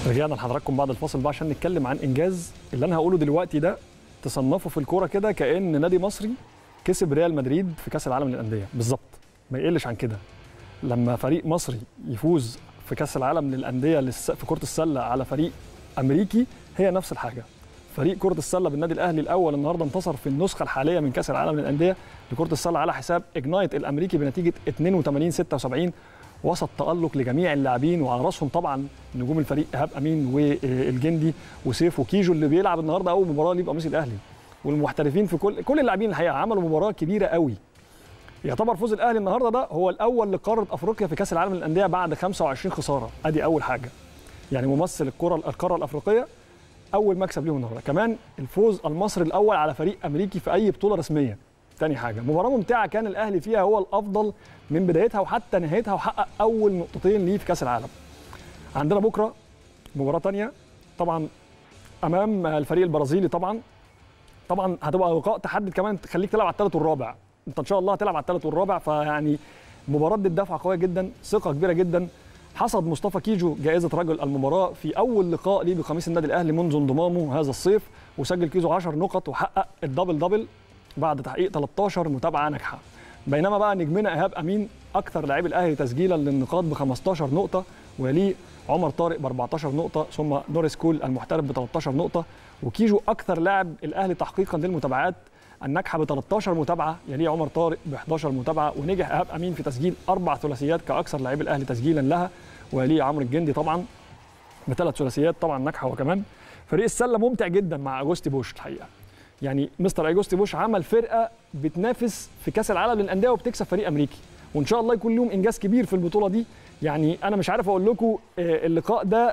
رجعنا لحضراتكم بعد الفاصل بقى عشان نتكلم عن انجاز اللي انا هقوله دلوقتي ده تصنفه في الكوره كده كان نادي مصري كسب ريال مدريد في كاس العالم للانديه بالظبط ما يقلش عن كده لما فريق مصري يفوز في كاس العالم للانديه للس- في كره السله على فريق امريكي هي نفس الحاجه فريق كره السله بالنادي الاهلي الاول النهارده انتصر في النسخه الحاليه من كاس العالم للانديه لكره السله على حساب اجنايت الامريكي بنتيجه 82 76 وسط تألق لجميع اللاعبين وعلى راسهم طبعا نجوم الفريق ايهاب امين والجندي وسيف وكيجو اللي بيلعب النهارده اول مباراه ليه بقميص الاهلي والمحترفين في كل كل اللاعبين الحقيقه عملوا مباراه كبيره قوي يعتبر فوز الاهلي النهارده ده هو الاول لقاره افريقيا في كاس العالم للانديه بعد 25 خساره ادي اول حاجه يعني ممثل الكره القاره الافريقيه اول مكسب ليهم النهارده كمان الفوز المصري الاول على فريق امريكي في اي بطوله رسميه تاني حاجه مباراه ممتعه كان الاهلي فيها هو الافضل من بدايتها وحتى نهايتها وحقق اول نقطتين ليه في كاس العالم عندنا بكره مباراه تانية طبعا امام الفريق البرازيلي طبعا طبعا هتبقى لقاء تحدد كمان تخليك تلعب على الثالث والرابع انت ان شاء الله هتلعب على الثالث والرابع فيعني مباراه دي دفعه قويه جدا ثقه كبيره جدا حصد مصطفى كيجو جائزه رجل المباراه في اول لقاء ليه بقميص النادي الاهلي منذ انضمامه هذا الصيف وسجل كيجو 10 نقط وحقق الدبل دبل بعد تحقيق 13 متابعه ناجحه بينما بقى نجمنا ايهاب امين اكثر لاعبي الاهلي تسجيلا للنقاط ب 15 نقطه ويليه عمر طارق ب 14 نقطه ثم نوريس كول المحترف ب 13 نقطه وكيجو اكثر لاعب الاهلي تحقيقا للمتابعات الناجحه ب 13 متابعه يليه عمر طارق ب 11 متابعه ونجح ايهاب امين في تسجيل اربع ثلاثيات كاكثر لاعبي الاهلي تسجيلا لها ويليه عمرو الجندي طبعا بثلاث ثلاثيات طبعا ناجحه هو كمان فريق السله ممتع جدا مع اجوستي بوش الحقيقه يعني مستر اجوستي بوش عمل فرقه بتنافس في كاس العالم للانديه وبتكسب فريق امريكي وان شاء الله يكون لهم انجاز كبير في البطوله دي يعني انا مش عارف اقول لكم آه، اللقاء ده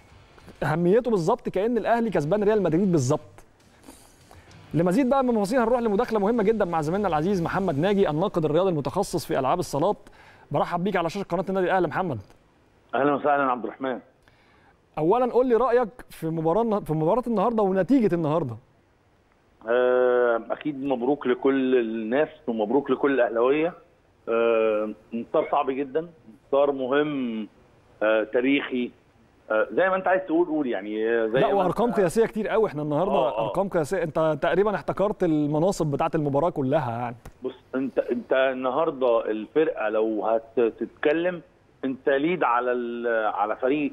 اهميته بالظبط كان الاهلي كسبان ريال مدريد بالظبط لمزيد بقى من المفاصيل هنروح لمداخله مهمه جدا مع زميلنا العزيز محمد ناجي الناقد الرياضي المتخصص في العاب الصالات برحب بيك على شاشه قناه النادي الاهلي محمد اهلا وسهلا عبد الرحمن اولا قول لي رايك في مباراه في مباراه النهارده ونتيجه النهارده آه، اكيد مبروك لكل الناس ومبروك لكل الاهلاويه آه، انتصار صعب جدا انتصار مهم آه، تاريخي آه، زي ما انت عايز تقول قول يعني آه، زي لا ما وارقام أنت- قياسيه كتير قوي احنا النهارده آه، آه. ارقام قياسيه انت تقريبا احتكرت المناصب بتاعه المباراه كلها يعني بص انت انت النهارده الفرقه لو هتتكلم انت ليد على ال- على فريق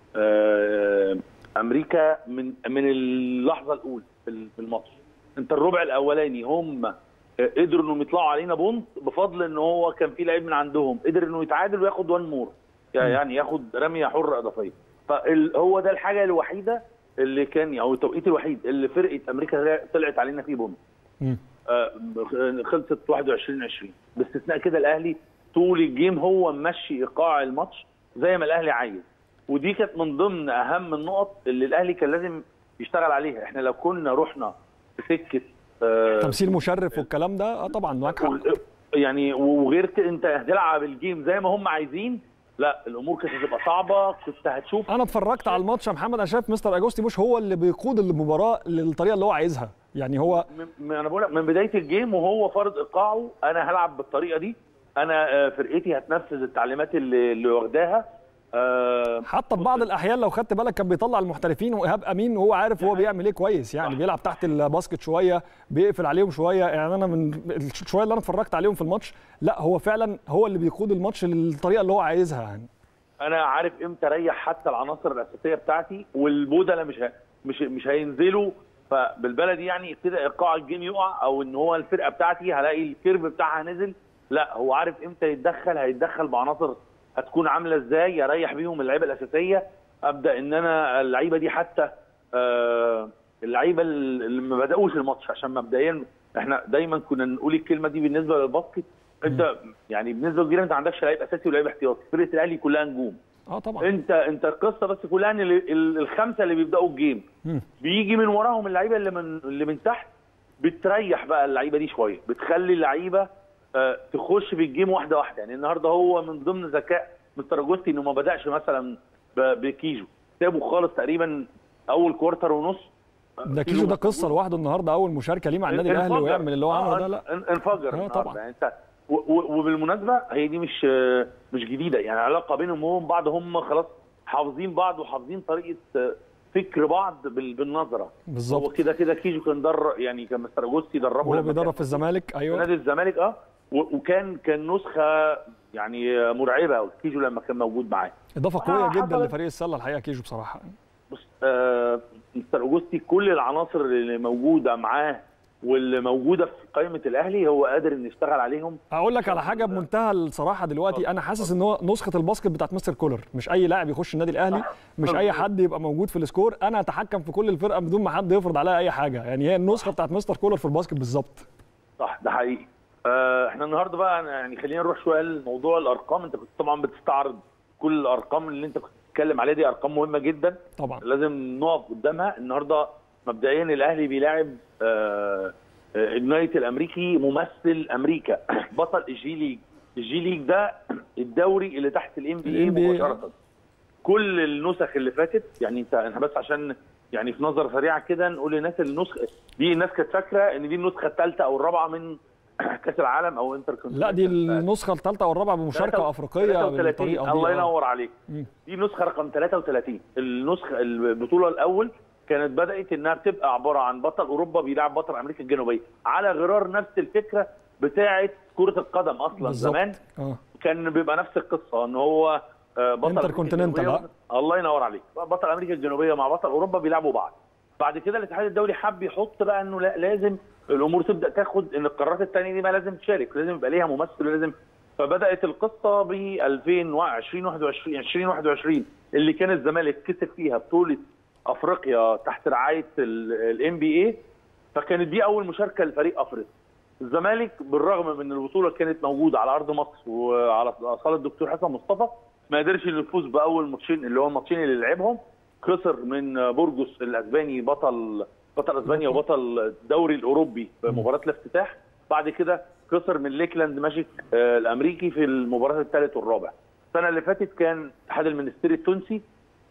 آه، امريكا من من اللحظه الاولى في ال- في الماتش انت الربع الاولاني هم آه، قدروا انهم يطلعوا علينا بونت بفضل ان هو كان في لعيب من عندهم قدر انه يتعادل وياخد وان مور يعني ياخد رميه حره اضافيه فهو ده الحاجه الوحيده اللي كان او التوقيت الوحيد اللي فرقه امريكا طلعت علينا فيه بونت مم. آه، خلصت 21 20 باستثناء كده الاهلي طول الجيم هو ممشي ايقاع الماتش زي ما الاهلي عايز ودي كانت من ضمن اهم النقط اللي الاهلي كان لازم يشتغل عليها احنا لو كنا رحنا في سكه آه، تمثيل مشرف والكلام ده اه طبعا معاك حق و- يعني وغير كده انت هتلعب الجيم زي ما هم عايزين لا الامور كانت هتبقى صعبه كنت هتشوف انا اتفرجت على الماتش يا محمد انا شايف مستر اجوستي بوش هو اللي بيقود المباراه للطريقه اللي هو عايزها يعني هو من- من- انا بقول لك من بدايه الجيم وهو فرض ايقاعه انا هلعب بالطريقه دي انا آه، فرقتي هتنفذ التعليمات اللي اللي واخداها آه، حتى في بعض الاحيان لو خدت بالك كان بيطلع المحترفين وايهاب امين وهو عارف هو بيعمل ايه كويس يعني صح. بيلعب تحت الباسكت شويه بيقفل عليهم شويه يعني انا من الشويه اللي انا اتفرجت عليهم في الماتش لا هو فعلا هو اللي بيقود الماتش للطريقه اللي هو عايزها يعني انا عارف امتى اريح حتى العناصر الاساسيه بتاعتي والبودله مش ه... مش مش هينزلوا فبالبلدي يعني ابتدى ايقاع الجيم يقع او ان هو الفرقه بتاعتي هلاقي الكيرف بتاعها نزل لا هو عارف امتى يتدخل هيتدخل بعناصر هتكون عامله ازاي اريح بيهم اللعيبه الاساسيه ابدا ان انا اللعيبه دي حتى آه اللعيبه اللي ما بداوش الماتش عشان مبدئيا احنا دايما كنا نقول الكلمه دي بالنسبه للباسكت انت يعني بنسبه كبيره انت ما عندكش لعيب اساسي ولعيب احتياطي فرقه الاهلي كلها نجوم اه طبعا انت انت القصه بس كلها ان ال- ال- الخمسه اللي بيبداوا الجيم مم. بيجي من وراهم اللعيبه اللي من اللي من تحت بتريح بقى اللعيبه دي شويه بتخلي اللعيبه آه، تخش في الجيم واحده واحده يعني النهارده هو من ضمن ذكاء مستر اجوستي انه ما بداش مثلا ب- بكيجو سابه خالص تقريبا اول كوارتر ونص ده كيجو ده قصه لوحده النهارده اول مشاركه ليه مع النادي الاهلي انفجر. ويعمل اللي هو عمله آه، ده لا ان- انفجر آه، النهاردة. طبعا. يعني انت و- و- وبالمناسبه هي دي مش مش جديده يعني علاقه بينهم وبين بعض هم خلاص حافظين بعض وحافظين طريقه آه، فكر بعض بال- بالنظره هو بالظبط كده كده كيجو كان در يعني كان مستر اجوستي دربه وهو لما بيدرب كان في الزمالك في ايوه نادي الزمالك اه و- وكان كان نسخه يعني مرعبه كيجو لما كان موجود معاه اضافه قويه آه، جدا حصلت. لفريق السله الحقيقه كيجو بصراحه بص آه مستر اوجوستي كل العناصر اللي موجوده معاه واللي موجوده في قائمه الاهلي هو قادر انه يشتغل عليهم اقول لك على حاجه بمنتهى الصراحه دلوقتي انا حاسس ان هو نسخه الباسكت بتاعت مستر كولر مش اي لاعب يخش النادي الاهلي مش اي حد يبقى موجود في السكور انا اتحكم في كل الفرقه بدون ما حد يفرض عليا اي حاجه يعني هي النسخه بتاعت مستر كولر في الباسكت بالظبط صح ده حقيقي آه احنا النهارده بقى يعني خلينا نروح شويه لموضوع الارقام انت كنت طبعا بتستعرض كل الارقام اللي انت كنت بتتكلم عليها دي ارقام مهمه جدا طبعا لازم نقف قدامها النهارده مبدئيا الاهلي بيلاعب آه آه، اليونايتد الامريكي ممثل امريكا بطل الجي ليج الجي ليج ده الدوري اللي تحت الام بي اي ال NBA مباشره كل النسخ اللي فاتت يعني انت احنا بس عشان يعني في نظر سريعه كده نقول للناس النسخه دي الناس كانت فاكره ان دي النسخه الثالثه او الرابعه من كاس العالم او انتر لا دي النسخه الثالثه والرابعه بمشاركه افريقيه 33 بالطريقه دي الله آه. ينور عليك مم. دي نسخه رقم 33 النسخه البطوله الاول كانت بدات انها بتبقى عباره عن بطل اوروبا بيلعب بطل امريكا الجنوبيه على غرار نفس الفكره بتاعه كره القدم اصلا بالظبط زمان اه كان بيبقى نفس القصه ان هو آه، بطل أمريكا Intercontinental، الجنوبية- الله ينور عليك بطل امريكا الجنوبيه مع بطل اوروبا بيلعبوا بعض بعد كده الاتحاد الدولي حب يحط بقى انه لا لازم الامور تبدا تاخد ان القارات الثانيه دي ما لازم تشارك لازم يبقى ليها ممثل ولازم فبدات القصه ب 2020 21 2021 اللي كان الزمالك كسب فيها بطوله افريقيا تحت رعايه الام بي اي فكانت دي اول مشاركه لفريق افريقيا الزمالك بالرغم من ان البطوله كانت موجوده على ارض مصر وعلى صاله الدكتور حسن مصطفى ما قدرش انه يفوز باول ماتشين اللي هو الماتشين اللي لعبهم خسر من بورجوس الاسباني بطل بطل اسبانيا وبطل الدوري الاوروبي في مباراه الافتتاح بعد كده خسر من ليكلاند ماجيك آه، الامريكي في المباراه الثالث والرابع السنه اللي فاتت كان الاتحاد المنستيري التونسي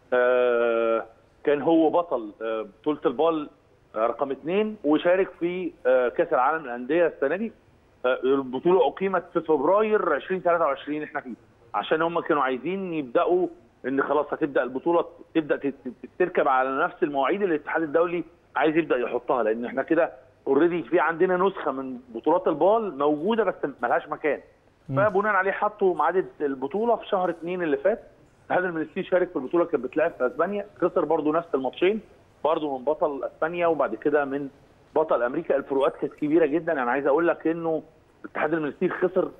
آه، كان هو بطل آه، بطوله البال آه، رقم اثنين وشارك في آه، كاس العالم للانديه السنه دي آه، البطوله اقيمت في فبراير 2023 احنا فيه عشان هم كانوا عايزين يبداوا ان خلاص هتبدا البطوله تبدا تت- تت- تركب على نفس المواعيد اللي الاتحاد الدولي عايز يبدا يحطها لان احنا كده اوريدي في عندنا نسخه من بطولات البال موجوده بس ملهاش مكان فبناء عليه حطوا ميعاد البطوله في شهر اثنين اللي فات هذا المنستير شارك في البطوله كانت بتلعب في اسبانيا خسر برضو نفس الماتشين برضو من بطل اسبانيا وبعد كده من بطل امريكا الفروقات كانت كبيره جدا انا عايز اقول لك انه الاتحاد المنستير خسر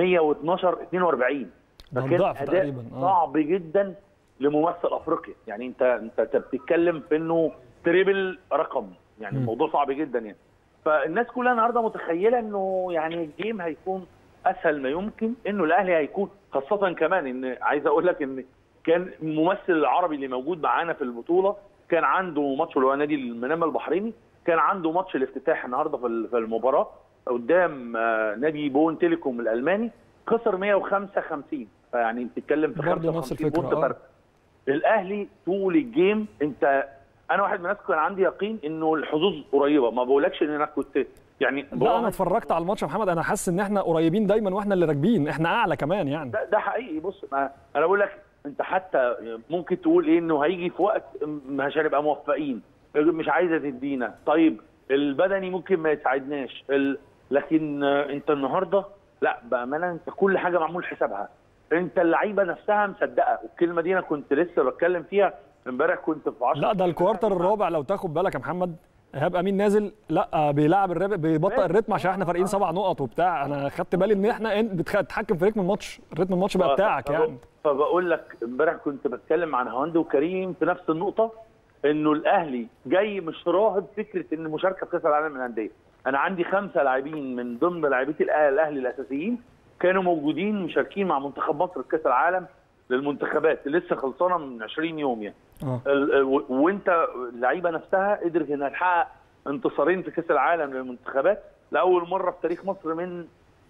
112 42 ده فكان الضعف اداء تقريبا اه صعب جدا لممثل افريقيا يعني انت انت أنت بتتكلم في انه تريبل رقم يعني مم. الموضوع صعب جدا يعني فالناس كلها النهارده متخيله انه يعني الجيم هيكون اسهل ما يمكن انه الاهلي هيكون خاصه كمان ان عايز اقول لك ان كان الممثل العربي اللي موجود معانا في البطوله كان عنده ماتش اللي هو نادي المنامه البحريني كان عنده ماتش الافتتاح النهارده في ال- في المباراه قدام آه، نادي بون تيليكوم الالماني خسر 105 50 فيعني بتتكلم في برضه 55 نفس الفكرة، بونت آه. فرق الاهلي طول الجيم انت انا واحد من الناس كان عندي يقين انه الحظوظ قريبه ما بقولكش ان انا كنت يعني لا انا برغم- اتفرجت على الماتش يا محمد انا حاسس ان احنا قريبين دايما واحنا اللي راكبين احنا اعلى كمان يعني ده, ده حقيقي بص ما انا بقول لك انت حتى ممكن تقول ايه انه هيجي في وقت مش هنبقى موفقين مش عايزه تدينا طيب البدني ممكن ما يساعدناش ال... لكن آه، انت النهارده لا بامانه انت كل حاجه معمول حسابها انت اللعيبه نفسها مصدقه والكلمه دي انا كنت لسه بتكلم فيها امبارح كنت في 10 لا ده الكوارتر الرابع لو تاخد بالك يا محمد ايهاب امين نازل لا بيلعب الرب بيبطئ الريتم عشان احنا فارقين سبع نقط وبتاع انا خدت بالي ان احنا إن- بتتحكم في رتم الماتش رتم الماتش بقى بتاعك يعني فبقول لك امبارح كنت بتكلم عن هواند وكريم في نفس النقطه انه الاهلي جاي مش راهب فكره ان المشاركه في كاس العالم للانديه انا عندي خمسه لاعبين من ضمن لاعبيه الأه- الاهلي الاساسيين كانوا موجودين مشاركين مع منتخب مصر في كاس العالم للمنتخبات اللي لسه خلصانه من 20 يوم يعني اه ال- ال- و- وانت اللعيبه نفسها قدرت انها تحقق انتصارين في كاس العالم للمنتخبات لاول مره في تاريخ مصر من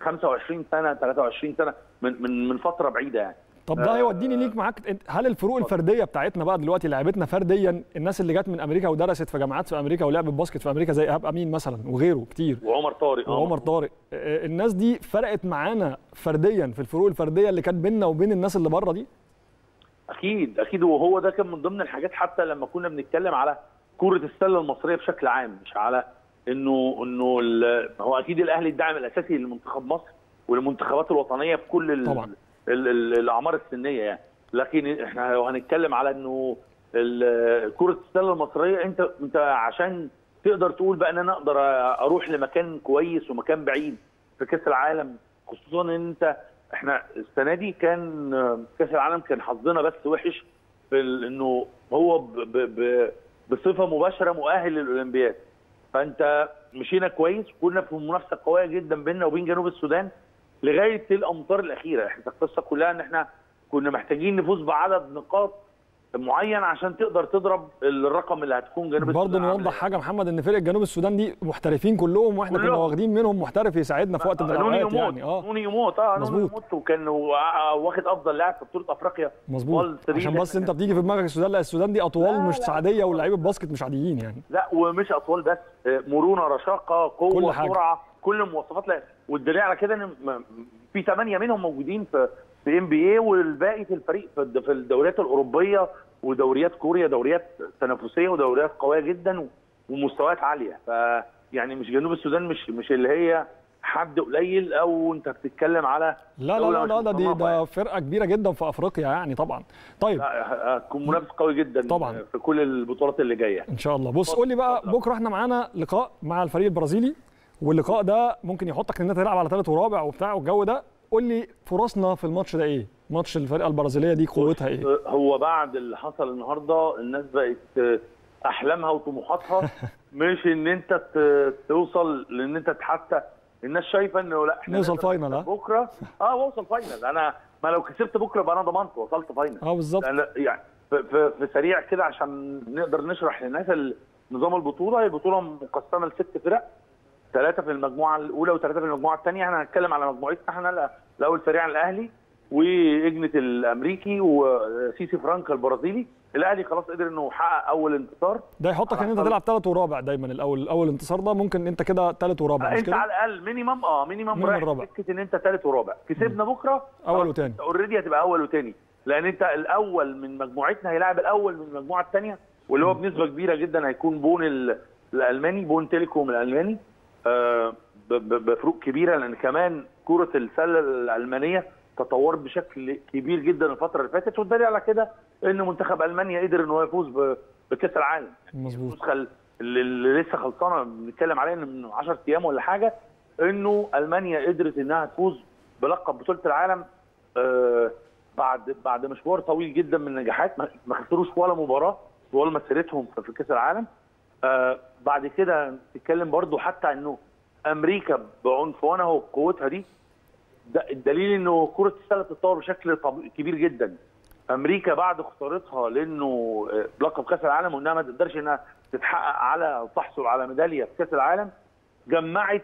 25 سنه 23 سنه من من من فتره بعيده يعني طب ده هيوديني ليك معاك أنت- هل الفروق الفرديه بتاعتنا بقى دلوقتي لعبتنا فرديا الناس اللي جت من امريكا ودرست في جامعات في امريكا ولعبت باسكت في امريكا زي ايهاب امين مثلا وغيره كتير وعمر طارق آه. وعمر طارق آه، الناس دي فرقت معانا فرديا في الفروق الفرديه اللي كانت بيننا وبين الناس اللي بره دي اكيد اكيد وهو ده كان من ضمن الحاجات حتى لما كنا بنتكلم على كره السله المصريه بشكل عام مش على انه انه ال- هو اكيد الاهلي الداعم الاساسي لمنتخب مصر والمنتخبات الوطنيه في كل ال طبعا. ال ال الاعمار السنيه يعني لكن احنا لو هنتكلم على انه ال- كره السله المصريه انت انت عشان تقدر تقول بقى ان انا اقدر اروح لمكان كويس ومكان بعيد في كاس العالم خصوصا ان انت احنا السنه دي كان كاس العالم كان حظنا بس وحش في ال- انه هو ب ب ب بصفه مباشره مؤهل للاولمبياد فانت مشينا كويس كنا في منافسه قويه جدا بيننا وبين جنوب السودان لغايه الامطار الاخيره احنا القصه كلها ان احنا كنا محتاجين نفوز بعدد نقاط معين عشان تقدر تضرب الرقم اللي هتكون جنوب برضه السودان عاملة نوضح حاجه محمد ان فرقه جنوب السودان دي محترفين كلهم واحنا كنا كلهم. واخدين منهم محترف يساعدنا في وقت من نوني الاوقات يموت يعني اه نوني يموت اه نوني مظبوط. يموت وكان هو واخد افضل لاعب في بطوله افريقيا مظبوط بال ثري عشان اللي بس إحنا انت بتيجي في دماغك السودان لا السودان دي اطوال لا، مش لا. عاديه ولاعيبه باسكت مش عاديين يعني لا ومش اطوال بس آه، مرونه رشاقه كل قوه حاجة. سرعه كل المواصفات لا والدليل على كده ان م- في ثمانيه منهم موجودين في في ام بي اي والباقي في الفريق في الد- في الدوريات الاوروبيه ودوريات كوريا دوريات تنافسيه ودوريات قويه جدا و- ومستويات عاليه ف يعني مش جنوب السودان مش مش اللي هي حد قليل او انت بتتكلم على لا لا دولة لا, مش لا ده دي مصنفة ده فرقه كبيره جدا في افريقيا يعني طبعا طيب لا، هتكون منافس قوي جدا طبعاً. في كل البطولات اللي جايه ان شاء الله بص قول لي بقى اتفضل. بكره احنا معانا لقاء مع الفريق البرازيلي واللقاء ده ممكن يحطك ان انت تلعب على ثالث ورابع وبتاع والجو ده قول لي فرصنا في الماتش ده ايه ماتش الفرقه البرازيليه دي قوتها ايه هو بعد اللي حصل النهارده الناس بقت احلامها وطموحاتها مش ان انت ت- توصل لان انت حتى الناس شايفه انه لا احنا نوصل نقدر فاينل، ها؟ بكره اه واوصل فاينل انا ما لو كسبت بكره يبقى انا ضمنت وصلت فاينل اه بالظبط لأن يعني في, في, في سريع كده عشان نقدر نشرح للناس ال- نظام البطوله هي البطوله مقسمه لست فرق ثلاثه في المجموعه الاولى وثلاثه في المجموعه الثانيه احنا هنتكلم على مجموعتنا احنا لا- الاول سريعا الاهلي واجنه الامريكي وسيسي فرانكا البرازيلي الاهلي خلاص قدر انه يحقق اول انتصار ده يحطك ان انت تلعب ثالث ورابع دايما الاول اول انتصار ده ممكن انت كده ثالث ورابع مش انت كده على الاقل مينيمم اه مينيمم مينيمم رايح رابع. سكه ان انت ثالث ورابع كسبنا بكره أول وتاني. اوريدي هتبقى اول وتاني لان انت الاول من مجموعتنا هيلاعب الاول من المجموعه الثانيه واللي هو بنسبه كبيره جدا هيكون بون ال- الالماني بون تيليكوم الالماني آه ب- ب- بفروق كبيره لان كمان كره السله الالمانيه تطورت بشكل كبير جدا الفتره اللي فاتت والدليل على كده ان منتخب المانيا قدر ان هو يفوز ب- بكاس العالم مظبوط النسخه اللي اللي لسه خلصانه بنتكلم عليها من 10 ايام ولا حاجه انه المانيا قدرت انها تفوز بلقب بطوله العالم آه بعد بعد مشوار طويل جدا من النجاحات ما ما خسروش ولا مباراه طوال مسيرتهم في- في كاس العالم آه بعد كده تتكلم برضو حتى انه امريكا بعنفوانها وقوتها دي ده الدليل انه كره السله بتتطور بشكل طب- كبير جدا امريكا بعد خسارتها لانه آه، لقب كاس العالم وانها ما تقدرش انها تتحقق على أو تحصل على ميداليه في كاس العالم جمعت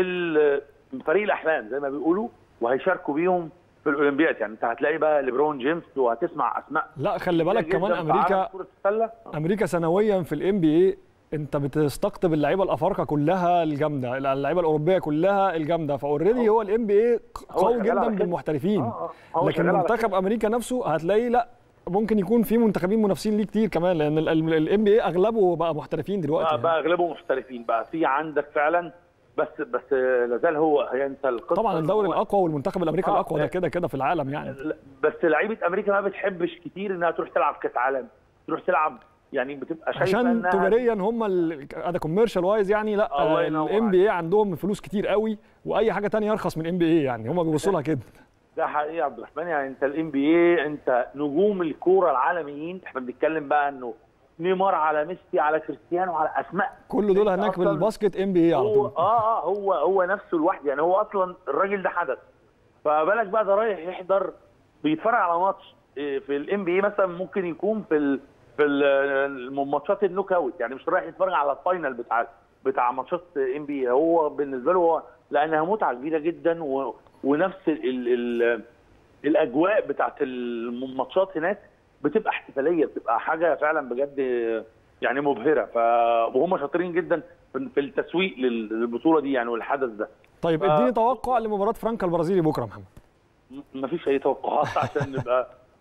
ال- فريق الاحلام زي ما بيقولوا وهيشاركوا بيهم في الاولمبياد يعني انت هتلاقي بقى ليبرون جيمس وهتسمع اسماء لا خلي بالك كتيرة كمان جداً في امريكا عالم كره السله امريكا سنويا في الام بي اي انت بتستقطب اللعيبه الافارقه كلها الجامده اللعيبه الاوروبيه كلها الجامده فاوريدي هو الام بي اي هو قوي شغال جدا على كده. بالمحترفين آه، آه. هو لكن شغال على منتخب امريكا نفسه هتلاقيه لا ممكن يكون في منتخبين منافسين ليه كتير كمان لان الام بي اي اغلبه بقى محترفين دلوقتي بقى, يعني. بقى اغلبهم محترفين بقى في عندك فعلا بس بس لازال هو هي انت القصه طبعا الدوري هو- الاقوى والمنتخب الامريكي آه، الاقوى ده آه. كده كده في العالم يعني لا، بس لعيبه امريكا ما بتحبش كتير انها تروح تلعب كاس عالم تروح تلعب يعني بتبقى شايفه عشان إنها- تجاريا هم ده كوميرشال وايز يعني الله لا ينور الام بي اي عندهم فلوس كتير قوي واي حاجه تانية ارخص من ام بي اي يعني هم بيبصوا لها كده ده حقيقي يا عبد الرحمن يعني انت الام بي اي انت نجوم الكوره العالميين احنا بنتكلم بقى انه نيمار على ميسي على كريستيانو على اسماء كل دول أنت هناك في أصلاً الباسكت ام بي اي على هو طول اه اه هو هو نفسه لوحده يعني هو اصلا الراجل ده حدث فبالك بقى ده رايح يحضر بيتفرج على ماتش إيه، في الام بي اي مثلا ممكن يكون في ال في ال- ماتشات النوك اوت يعني مش رايح يتفرج على الفاينل بتاع بتاع ماتشات ام بي اي هو بالنسبه له هو لانها متعه كبيره جدا و ونفس ال ال الاجواء بتاعت الماتشات هناك بتبقى احتفاليه بتبقى حاجه فعلا بجد يعني مبهره ف وهم شاطرين جدا في في التسويق لل- للبطوله دي يعني والحدث ده طيب آه. اديني توقع لمباراه فرانكا البرازيلي بكره يا محمد م- مفيش اي توقعات عشان نبقى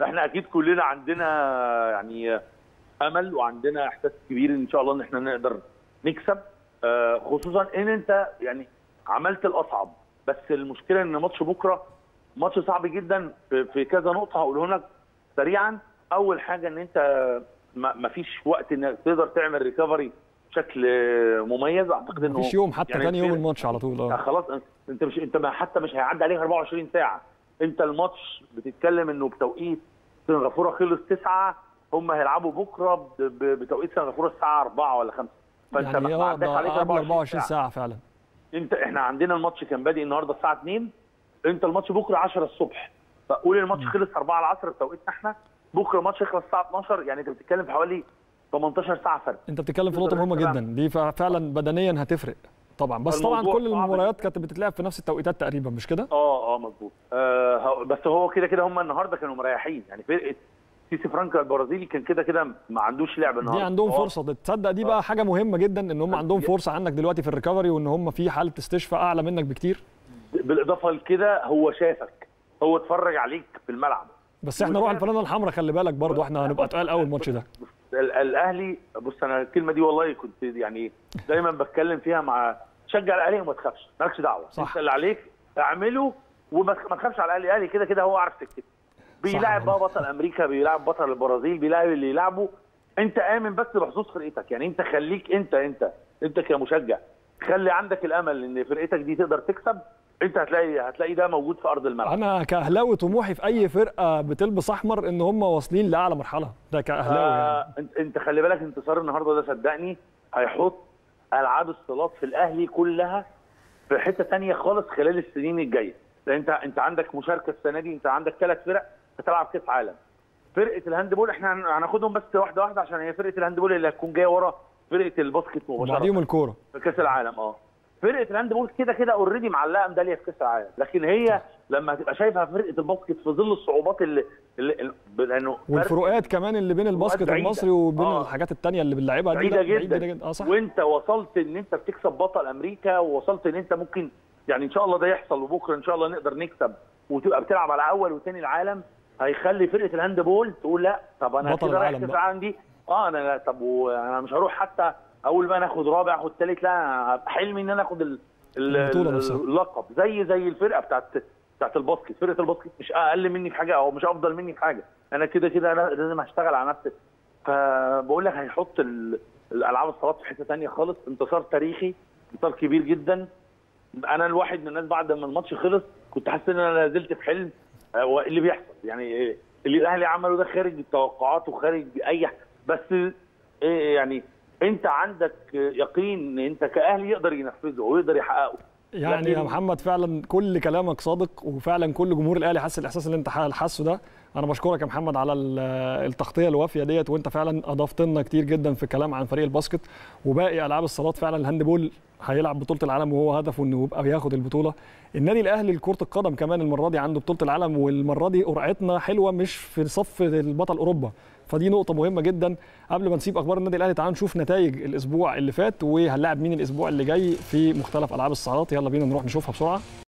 احنا اكيد كلنا عندنا يعني امل وعندنا احساس كبير ان شاء الله ان احنا نقدر نكسب آه، خصوصا ان انت يعني عملت الاصعب بس المشكله ان ماتش بكره ماتش صعب جدا في في كذا نقطه هقولهم لك سريعا اول حاجه ان انت ما ما فيش وقت انك تقدر تعمل ريكفري بشكل مميز اعتقد انه مفيش يوم حتى يعني تاني يوم الفرق- الماتش على طول لا اه خلاص انت مش انت ما حتى مش هيعدي عليك 24 ساعه انت الماتش بتتكلم انه بتوقيت سنغافوره خلص 9 هم هيلعبوا بكره ب- ب- بتوقيت سنغافوره الساعه 4 ولا 5 فانت يعني ما اه عداش ده عليك قبل 24 24 ساعه ساعه فعلا انت احنا عندنا الماتش كان بادئ النهارده الساعه 2 انت الماتش بكره 10 الصبح فقول الماتش خلص 4 العصر بتوقيتنا احنا بكره الماتش يخلص الساعه 12 يعني انت بتتكلم في حوالي 18 ساعه فرق انت بتتكلم في نقطه تقدر مهمه تلعب. جدا دي فع- فعلا بدنيا هتفرق طبعا بس طبعا الموضوع كل صعب المباريات جداً. كانت بتتلعب في نفس التوقيتات تقريبا مش كده اه اه مظبوط آه هو- بس هو كده كده هم النهارده كانوا مريحين يعني فرقه سيسي فرانكا البرازيلي كان كده كده ما عندوش لعب النهارده دي عندهم هو فرصه دي تصدق دي بقى حاجه مهمه جدا ان هم عندهم فرصه عنك دلوقتي في الريكفري وان هم في حاله استشفاء اعلى منك بكتير بالاضافه لكده هو شافك هو اتفرج عليك في الملعب بس احنا روح وشاف- الفانله الحمراء خلي بالك برضو احنا هنبقى تقال قوي الماتش ده ال- الاهلي بص انا الكلمه دي والله كنت يعني دايما بتكلم فيها مع شجع الاهلي وما تخافش مالكش دعوه صح. انت اللي عليك اعمله وما تخ- ما تخافش على الاهلي الاهلي كده كده هو عارف سكته بيلاعب بقى بطل امريكا بيلاعب بطل البرازيل بيلاعب اللي يلعبه انت امن بس بحظوظ فرقتك يعني انت خليك انت انت انت كمشجع خلي عندك الامل ان فرقتك دي تقدر تكسب انت هتلاقي هتلاقي ده موجود في ارض الملعب انا كاهلاوي طموحي في اي فرقه بتلبس احمر ان هم واصلين لاعلى مرحله ده كاهلاوي يعني. آه انت انت خلي بالك انتصار النهارده ده صدقني هيحط العاب الصالات في الاهلي كلها في حته تانية خالص خلال السنين الجايه لان انت انت عندك مشاركه السنه دي انت عندك ثلاث فرق هتلعب كاس عالم فرقه الهاندبول احنا هن- هناخدهم بس واحده واحده عشان هي فرقه الهاندبول اللي هتكون جايه ورا فرقه الباسكت مباشره وبعديهم الكوره في كاس العالم اه فرقه الهاندبول كده كده اوريدي معلقه ميداليه في كاس العالم لكن هي لما هتبقى شايفها فرقه الباسكت في ظل الصعوبات اللي, اللي اللي- لانه فرق والفروقات كمان اللي بين الباسكت بعيدة. المصري وبين آه. الحاجات التانية اللي بنلعبها دي بعيده لا، جدا, بعيدة جدا اه صح وانت وصلت ان انت بتكسب بطل امريكا ووصلت ان انت ممكن يعني ان شاء الله ده يحصل وبكره ان شاء الله نقدر نكسب وتبقى بتلعب على اول وثاني العالم هيخلي فرقه الهاند بول تقول لا طب انا بطل كده رايح العالم كاس بقى. العالم دي اه انا لا طب وانا مش هروح حتى اول ما ناخد رابع اخد ثالث لا أنا حلمي ان انا اخد ال- ال- البطولة نفسها. اللقب زي زي الفرقه بتاعت بتاعت الباسكت فرقه الباسكت مش اقل مني في حاجه او مش افضل مني في حاجه انا كده كده انا لازم اشتغل على نفسي فبقول لك هيحط ال- الالعاب الصالات في حته ثانيه خالص انتصار تاريخي انتصار كبير جدا انا الواحد من الناس بعد ما الماتش خلص كنت حاسس ان انا نزلت في حلم آه، هو إيه اللي بيحصل يعني إيه اللي الاهلي عمله ده خارج التوقعات وخارج اي ح- بس إيه يعني انت عندك يقين ان انت كاهلي يقدر ينفذه ويقدر يحققه يعني يا لكن- محمد فعلا كل كلامك صادق وفعلا كل جمهور الاهلي حس الاحساس اللي انت حاسه ده انا بشكرك يا محمد على ال- التغطيه الوافيه ديت وانت فعلا اضفت لنا كتير جدا في الكلام عن فريق الباسكت وباقي العاب الصالات فعلا الهاندبول هيلعب بطوله العالم وهو هدفه انه يبقى بياخد البطوله النادي الاهلي لكره القدم كمان المره دي عنده بطوله العالم والمره دي قرعتنا حلوه مش في صف البطل اوروبا فدي نقطة مهمة جدا قبل ما نسيب أخبار النادي الأهلي تعالوا نشوف نتائج الأسبوع اللي فات وهنلاعب مين الأسبوع اللي جاي في مختلف ألعاب الصالات يلا بينا نروح نشوفها بسرعة